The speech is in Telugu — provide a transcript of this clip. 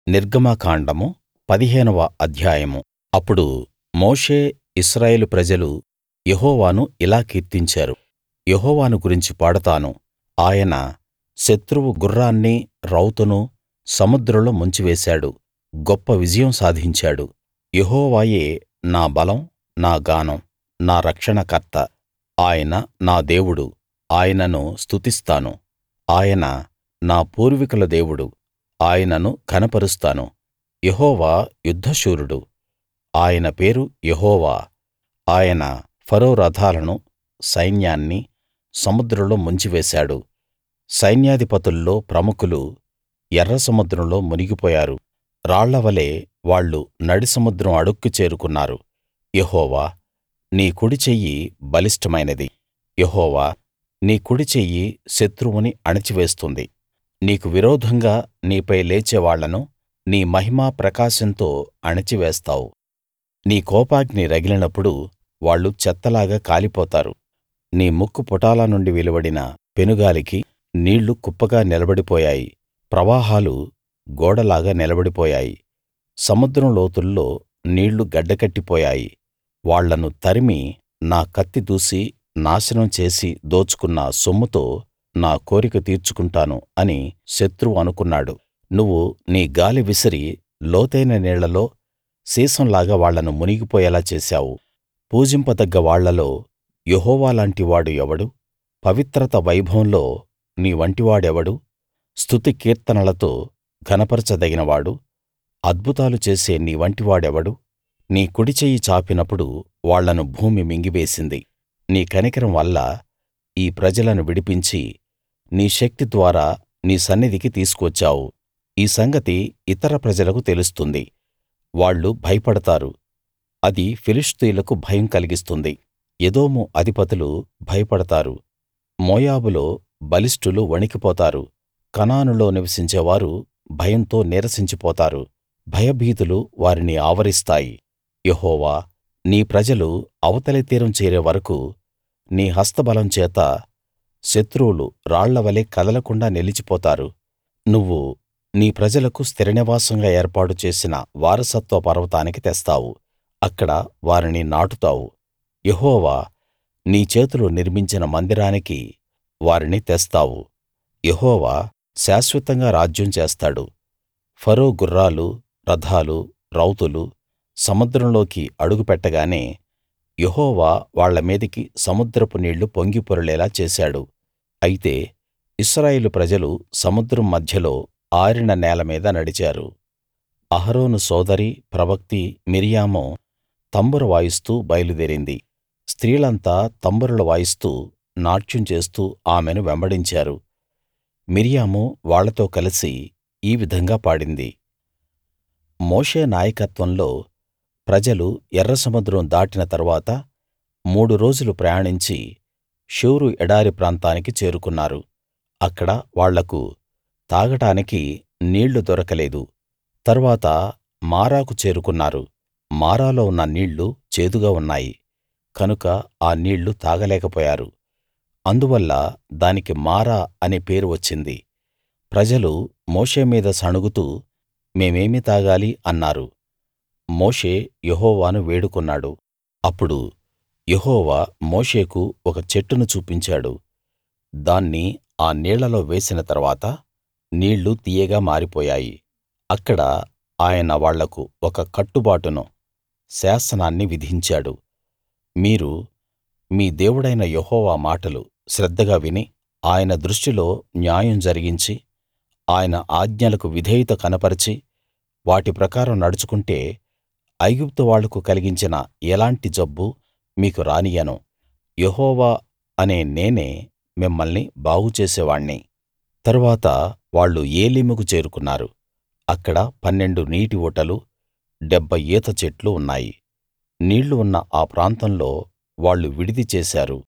నిర్గమకాండము పదిహేనవ అధ్యాయము అప్పుడు మోషే ఇశ్రాయేలు ప్రజలు యెహోవాను ఇలా కీర్తించారు యెహోవాను గురించి పాడతాను ఆయన శత్రువు గుర్రాన్నీ రౌతును సముద్రంలో ముంచివేశాడు గొప్ప విజయం సాధించాడు యెహోవాయే నా బలం నా గానం నా రక్షణకర్త ఆయన నా దేవుడు ఆయనను స్తుతిస్తాను ఆయన నా పూర్వీకుల దేవుడు ఆయనను ఘనపరుస్తాను యెహోవా యుద్ధశూరుడు ఆయన పేరు యెహోవా ఆయన ఫరో రథాలను సైన్యాన్ని సముద్రంలో ముంచివేశాడు సైన్యాధిపతుల్లో ప్రముఖులు ఎర్ర సముద్రంలో మునిగిపోయారు రాళ్లవలె వాళ్ళు నడిసముద్రం అడుక్కి చేరుకున్నారు యెహోవా నీ కుడి చెయ్యి బలిష్టమైనది యెహోవా నీ కుడి చెయ్యి శత్రువుని అణిచివేస్తుంది నీకు విరోధంగా నీపై లేచే వాళ్ళను నీ మహిమా ప్రకాశంతో అణిచివేస్తావు నీ కోపాగ్ని రగిలినప్పుడు వాళ్ళు చెత్తలాగా కాలిపోతారు నీ ముక్కు పుటాల నుండి వెలువడిన పెనుగాలికి నీళ్లు కుప్పగా నిలబడిపోయాయి ప్రవాహాలు గోడలాగా నిలబడిపోయాయి సముద్రం లోతుల్లో నీళ్లు గడ్డకట్టిపోయాయి వాళ్ళను తరిమి నా కత్తి దూసి నాశనం చేసి దోచుకున్న సొమ్ముతో నా కోరిక తీర్చుకుంటాను అని శత్రువు అనుకున్నాడు నువ్వు నీ గాలి విసిరి లోతైన నీళ్లలో సీసంలాగా వాళ్ళను మునిగిపోయేలా చేశావు పూజింపదగ్గ వాళ్ళలో యెహోవా లాంటి వాడు ఎవడు పవిత్రత వైభవంలో నీ వంటివాడెవడు స్తుతి కీర్తనలతో ఘనపరచదగినవాడు అద్భుతాలు చేసే నీ వంటివాడెవడు నీ కుడిచెయ్యి చాపినప్పుడు వాళ్ళను భూమి మింగివేసింది నీ కనికరం వల్ల ఈ ప్రజలను విడిపించి నీ శక్తి ద్వారా నీ సన్నిధికి తీసుకువచ్చావు ఈ సంగతి ఇతర ప్రజలకు తెలుస్తుంది వాళ్ళు భయపడతారు అది ఫిలిష్తీయులకు భయం కలిగిస్తుంది ఎదోము అధిపతులు భయపడతారు మోయాబులో బలిష్ఠులు వణికిపోతారు కనానులో నివసించేవారు భయంతో నీరసించిపోతారు భయభీతులు వారిని ఆవరిస్తాయి యెహోవా నీ ప్రజలు అవతలి తీరం చేరే వరకూ నీ హస్తబలం చేత శత్రువులు రాళ్లవలె కదలకుండా నిలిచిపోతారు నువ్వు నీ ప్రజలకు స్థిర నివాసంగా ఏర్పాటు చేసిన వారసత్వ పర్వతానికి తెస్తావు అక్కడ వారిని నాటుతావు యెహోవా నీ చేతులు నిర్మించిన మందిరానికి వారిని తెస్తావు యెహోవా శాశ్వతంగా రాజ్యం చేస్తాడు ఫరో గుర్రాలు రథాలు రౌతులు సముద్రంలోకి అడుగు పెట్టగానే యెహోవా వాళ్ళ మీదికి సముద్రపు నీళ్లు పొంగి పొర్లేలా చేశాడు అయితే ఇశ్రాయేలు ప్రజలు సముద్రం మధ్యలో ఆరిన నేల మీద నడిచారు అహరోను సోదరి ప్రవక్తి మిర్యాము తంబుర వాయిస్తూ బయలుదేరింది స్త్రీలంతా తంబురలు వాయిస్తూ నాట్యం చేస్తూ ఆమెను వెంబడించారు మిర్యాము వాళ్ళతో కలిసి ఈ విధంగా పాడింది మోషే నాయకత్వంలో ప్రజలు ఎర్ర సముద్రం దాటిన తరువాత మూడు రోజులు ప్రయాణించి షూరు ఎడారి ప్రాంతానికి చేరుకున్నారు అక్కడ వాళ్లకు తాగడానికి నీళ్లు దొరకలేదు తరువాత మారాకు చేరుకున్నారు మారాలో ఉన్న నీళ్లు చేదుగా ఉన్నాయి కనుక ఆ నీళ్లు తాగలేకపోయారు అందువల్ల దానికి మారా అనే పేరు వచ్చింది ప్రజలు మోషే మీద సణుగుతూ మేమేమి తాగాలి అన్నారు మోషే యెహోవాను వేడుకున్నాడు అప్పుడు యెహోవా మోషేకు ఒక చెట్టును చూపించాడు దాన్ని ఆ నీళ్లలో వేసిన తరువాత నీళ్లు తియ్యగా మారిపోయాయి అక్కడ ఆయన వాళ్లకు ఒక కట్టుబాటును శాసనాన్ని విధించాడు మీరు మీ దేవుడైన యెహోవా మాటలు శ్రద్ధగా విని ఆయన దృష్టిలో న్యాయం జరిగించి ఆయన ఆజ్ఞలకు విధేయత కనపరచి వాటి ప్రకారం నడుచుకుంటే ఐగుప్తు వాళ్లకు కలిగించిన ఎలాంటి జబ్బు మీకు రానియ్యను యెహోవా అనే నేనే మిమ్మల్ని బాగు చేసేవాణ్ణి తరువాత వాళ్ళు ఏలీముకు చేరుకున్నారు అక్కడ పన్నెండు నీటి ఊటలు డెబ్భై ఈత చెట్లు ఉన్నాయి నీళ్లు ఉన్న ఆ ప్రాంతంలో వాళ్ళు విడిది చేశారు